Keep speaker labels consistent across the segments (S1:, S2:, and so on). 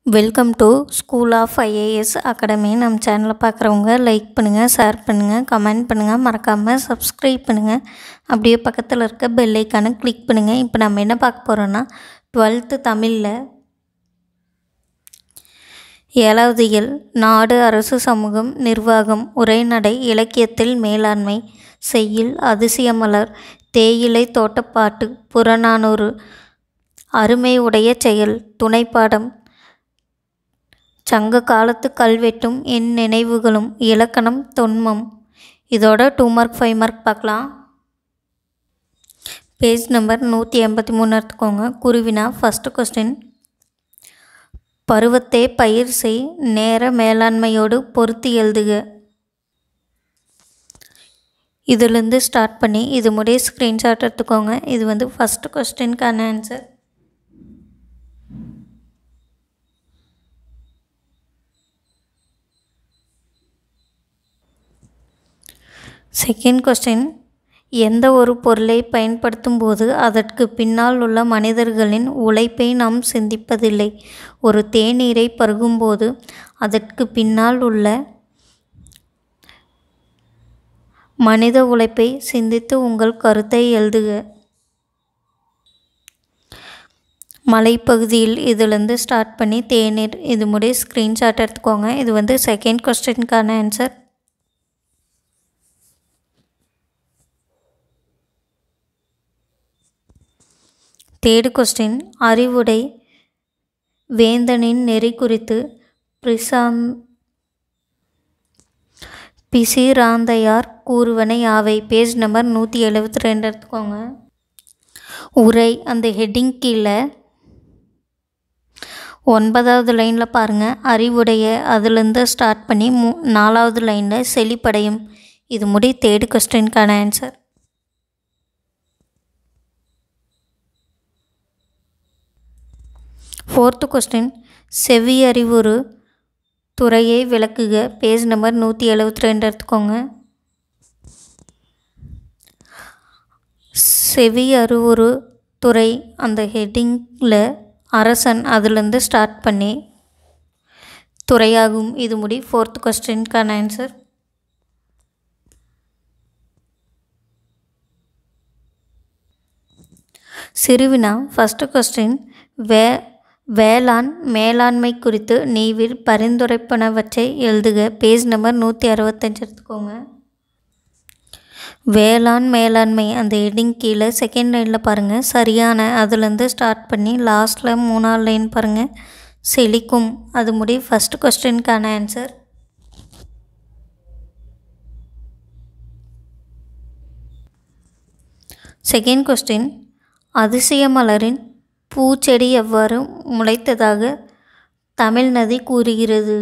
S1: welcome to school of IAS academy நம்ம சேனலை பார்க்குறவங்க லைக் பண்ணுங்கள் ஷேர் பண்ணுங்கள் கமெண்ட் பண்ணுங்கள் மறக்காமல் சப்ஸ்கிரைப் பண்ணுங்கள் அப்படியே பக்கத்தில் இருக்க பெல் ஐக்கானை கிளிக் பண்ணுங்கள் இப்போ நம்ம என்ன பார்க்க போகிறோன்னா டுவெல்த்து தமிழில் ஏழாவது இயல் நாடு அரசு சமூகம் நிர்வாகம் உரைநடை இலக்கியத்தில் மேலாண்மை செய்யுள் அதிசயமலர் தேயிலை தோட்டப்பாட்டு புறநானூறு அருமை உடைய செயல் துணைப்பாடம் சங்க காலத்து கல்வெட்டும் என் நினைவுகளும் இலக்கணம் தொன்மம் இதோட டூ மார்க் ஃபைவ் மார்க் பார்க்கலாம் பேஜ் நம்பர் நூற்றி எண்பத்தி மூணு எடுத்துக்கோங்க குருவினா ஃபஸ்ட்டு கொஸ்டின் பருவத்தே பயிர் செய் நேர மேலாண்மையோடு பொருத்தி எழுதுக இதுலேருந்து ஸ்டார்ட் பண்ணி இது முடிய ஸ்க்ரீன்ஷாட் எடுத்துக்கோங்க இது வந்து ஃபஸ்ட்டு கொஸ்டினுக்கான ஆன்சர் செகண்ட் கொஸ்டின் எந்த ஒரு பொருளை பயன்படுத்தும் போது அதற்கு பின்னால் உள்ள மனிதர்களின் உழைப்பை நாம் சிந்திப்பதில்லை ஒரு தேநீரை பருகும்போது அதற்கு பின்னால் உள்ள மனித உழைப்பை சிந்தித்து உங்கள் கருத்தை எழுதுக மலைப்பகுதியில் இதுலேருந்து ஸ்டார்ட் பண்ணி தேநீர் இது முடிய ஸ்க்ரீன்ஷாட் எடுத்துக்கோங்க இது வந்து செகண்ட் கொஸ்டினுக்கான ஆன்சர் தேர்டு கொஸ்டின் அறிவுடை வேந்தனின் நெறி குறித்து பிரிசாம் பிசிராந்தையார் கூறுவன யாவை பேஜ் நம்பர் நூற்றி எழுபத்தி ரெண்டு எடுத்துக்கோங்க உரை அந்த ஹெட்டிங் கீழே ஒன்பதாவது லைனில் பாருங்கள் அறிவுடைய அதுலேருந்து ஸ்டார்ட் பண்ணி மூ நாலாவது லைனில் செழிப்படையும் இது முடி தேர்டு கொஸ்டினுக்கான ஆன்சர் ஃபோர்த்து கொஸ்டின் செவியறிவுறு துறையை விளக்குக பேஜ் நம்பர் நூற்றி எழுபத்தி ரெண்டு எடுத்துக்கோங்க செவி அறிவுறு துறை அந்த ஹெட்டிங்கில் அரசன் அதுலேருந்து ஸ்டார்ட் பண்ணி துறையாகும் இது முடி ஃபோர்த் கொஸ்டினுக்கான ஆன்சர் சிறுவினா ஃபஸ்ட்டு கொஸ்டின் வே வேளாண் மேலாண்மை குறித்து நீவில் பரிந்துரைப்பனவற்றை எழுதுக பேஜ் நம்பர் நூற்றி அறுபத்தஞ்சு எடுத்துக்கோங்க வேளாண் மேலாண்மை அந்த ஹெட்டிங் கீழே செகண்ட் லைனில் பாருங்கள் சரியான அதுலேருந்து ஸ்டார்ட் பண்ணி லாஸ்ட்டில் மூணாவது லைன் பாருங்கள் செழிக்கும் அது முடி ஃபஸ்ட் கொஸ்டினுக்கான ஆன்சர் செகண்ட் கொஸ்டின் அதிசய மலரின் பூச்செடி எவ்வாறு முளைத்ததாக தமிழ் நதி கூறுகிறது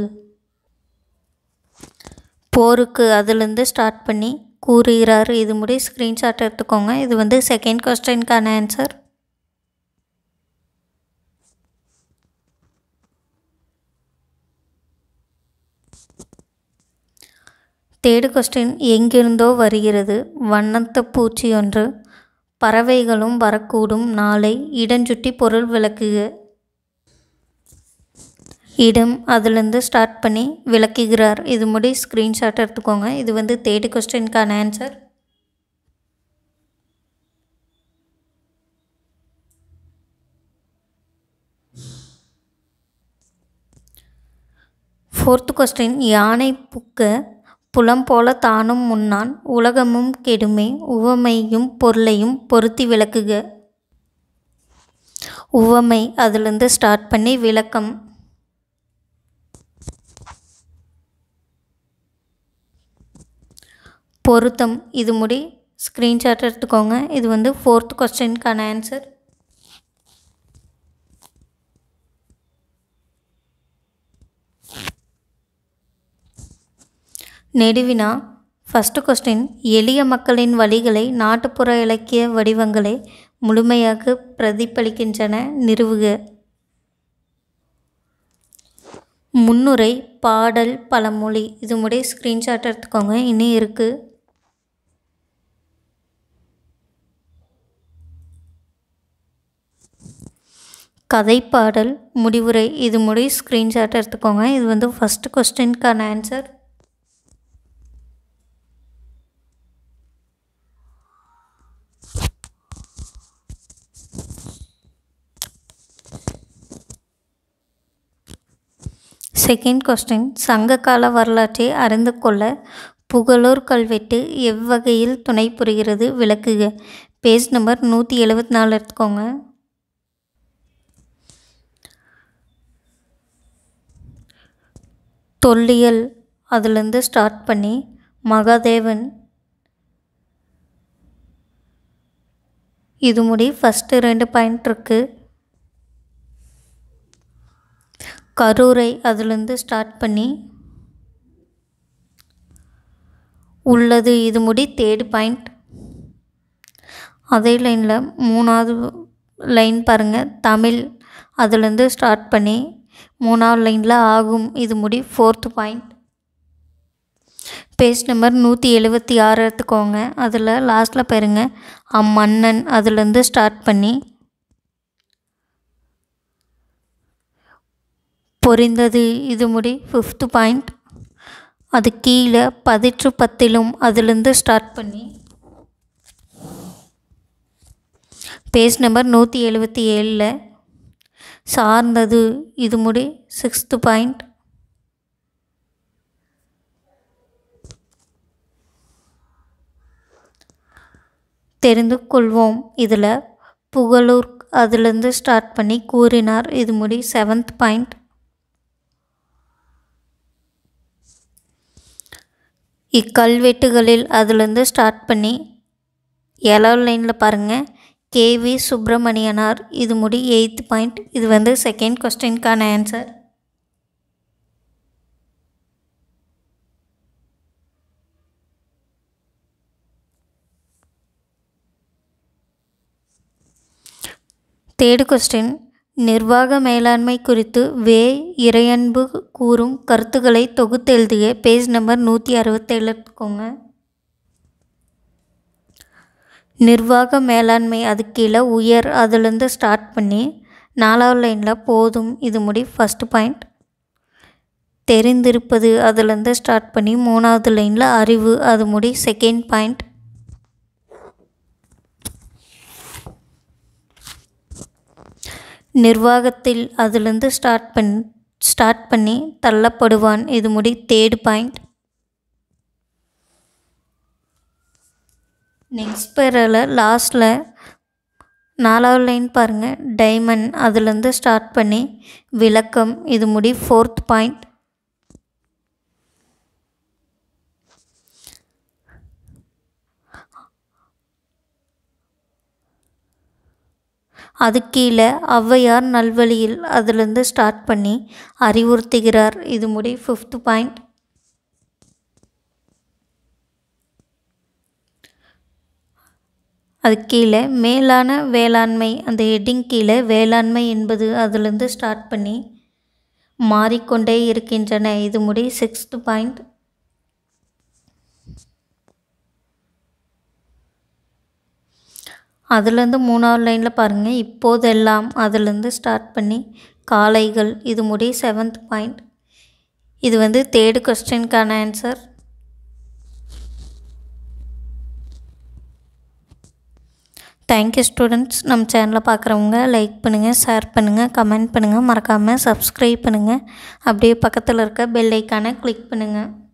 S1: போருக்கு அதுலேருந்து ஸ்டார்ட் பண்ணி கூறுகிறார் இது முடி ஸ்க்ரீன்ஷாட் எடுத்துக்கோங்க இது வந்து செகண்ட் கொஸ்டினுக்கான ஆன்சர் தேர்டு கொஸ்டின் எங்கிருந்தோ வருகிறது வண்ணத்த பூச்சி ஒன்று பறவைகளும் வரக்கூடும் நாளை இடஞ்சுட்டி பொருள் விளக்குக இடம் அதுலேருந்து ஸ்டார்ட் பண்ணி விளக்குகிறார் இது முடி ஸ்க்ரீன்ஷாட் எடுத்துக்கோங்க இது வந்து தேர்டு கொஸ்டினுக்கான ஆன்சர் ஃபோர்த்து கொஸ்டின் யானை புக்க புலம் போல தானும் முன்னான் உலகமும் கெடுமே உவமையும் பொருளையும் பொருத்தி விளக்குக உவமை அதுலேருந்து ஸ்டார்ட் பண்ணி விளக்கம் பொருத்தம் இது முடி ஸ்க்ரீன்ஷாட் எடுத்துக்கோங்க இது வந்து ஃபோர்த் கொஸ்டினுக்கான ஆன்சர் நெடுவினா ஃபஸ்ட்டு கொஸ்டின் எளிய மக்களின் வழிகளை நாட்டுப்புற இலக்கிய வடிவங்களை முழுமையாக பிரதிபலிக்கின்றன நிறுவுக முன்னுரை பாடல் பழமொழி இது முடிய ஸ்க்ரீன்ஷாட் எடுத்துக்கோங்க இன்னும் இருக்குது கதைப்பாடல் முடிவுரை இது முடி ஸ்க்ரீன்ஷாட் எடுத்துக்கோங்க இது வந்து ஃபஸ்ட்டு கொஸ்டினுக்கான ஆன்சர் செகண்ட் கொஸ்டின் சங்ககால வரலாற்றை அறிந்து கொள்ள புகழூர் கல்வெட்டு எவ்வகையில் துணை புரிகிறது விளக்குக பேஜ் நம்பர் நூற்றி எழுபத்தி நாலு எடுத்துக்கோங்க தொல்லியல் அதுலேருந்து ஸ்டார்ட் பண்ணி மகாதேவன் இது முடி ஃபஸ்ட்டு ரெண்டு பாயிண்ட் இருக்குது கரூரை அதுலேருந்து ஸ்டார்ட் பண்ணி உள்ளது இது முடி தேர்டு பாயிண்ட் அதே லைனில் மூணாவது லைன் பாருங்கள் தமிழ் அதுலேருந்து ஸ்டார்ட் பண்ணி மூணாவது லைனில் ஆகும் இது முடி ஃபோர்த்து பாயிண்ட் பேஜ் நம்பர் நூற்றி எழுபத்தி ஆறு எடுத்துக்கோங்க அதில் லாஸ்ட்டில் பாருங்க அம்மன்னன் அதுலேருந்து ஸ்டார்ட் பண்ணி பொரிந்தது இது முடி ஃபிஃப்த்து பாயிண்ட் அது கீழே பதிற்று பத்திலும் அதுலேருந்து ஸ்டார்ட் பண்ணி பேஜ் நம்பர் நூற்றி எழுபத்தி ஏழில் சார்ந்தது இது முடி சிக்ஸ்த்து பாயிண்ட் தெரிந்து கொள்வோம் இதில் புகழூர் அதுலேருந்து ஸ்டார்ட் பண்ணி கூறினார் இது முடி செவன்த் பாயிண்ட் இக்கல்வெட்டுகளில் அதுலேருந்து ஸ்டார்ட் பண்ணி ஏழாவது லைனில் பாருங்கள் கேவி சுப்பிரமணியனார் இது முடி எயித் பாயிண்ட் இது வந்து செகண்ட் கொஸ்டினுக்கான ஆன்சர் தேர்டு கொஸ்டின் நிர்வாக மேலாண்மை குறித்து வே இறையன்பு கூறும் கருத்துக்களை தொகுத்தெழுதுக பேஜ் நம்பர் நூற்றி அறுபத்தேழு எடுத்துக்கோங்க நிர்வாக மேலாண்மை அது கீழே உயர் அதுலேருந்து ஸ்டார்ட் பண்ணி நாலாவது லைனில் போதும் இது முடி ஃபஸ்ட்டு பாயிண்ட் தெரிந்திருப்பது அதுலேருந்து ஸ்டார்ட் பண்ணி மூணாவது லைனில் அறிவு அது முடி செகண்ட் பாயிண்ட் நிர்வாகத்தில் அதுலேருந்து ஸ்டார்ட் பண் ஸ்டார்ட் பண்ணி தள்ளப்படுவான் இது முடி தேர்டு பாயிண்ட் நெக்ஸ்ட் பேரில் லாஸ்ட்டில் நாலாவது லைன் பாருங்கள் டைமண்ட் அதுலேருந்து ஸ்டார்ட் பண்ணி விளக்கம் இது முடி ஃபோர்த் பாயிண்ட் அது கீழே ஔவையார் நல்வழியில் அதுலேருந்து ஸ்டார்ட் பண்ணி அறிவுறுத்துகிறார் இது முடி ஃபிஃப்த்து பாயிண்ட் அது கீழே மேலான வேளாண்மை அந்த ஹெட்டிங் கீழே வேளாண்மை என்பது அதுலேருந்து ஸ்டார்ட் பண்ணி மாறிக்கொண்டே இருக்கின்றன இது முடி சிக்ஸ்த்து பாயிண்ட் அதுலேருந்து மூணாவது லைனில் பாருங்கள் இப்போதெல்லாம் அதுலேருந்து ஸ்டார்ட் பண்ணி காளைகள் இது முடி செவன்த் பாயிண்ட் இது வந்து தேர்டு கொஸ்டினுக்கான ஆன்சர் தேங்க்யூ ஸ்டூடெண்ட்ஸ் நம்ம சேனலை பார்க்குறவங்க லைக் பண்ணுங்கள் ஷேர் பண்ணுங்கள் கமெண்ட் பண்ணுங்கள் மறக்காமல் சப்ஸ்கிரைப் பண்ணுங்கள் அப்படியே பக்கத்தில் இருக்க பெல் ஐக்கானை கிளிக் பண்ணுங்கள்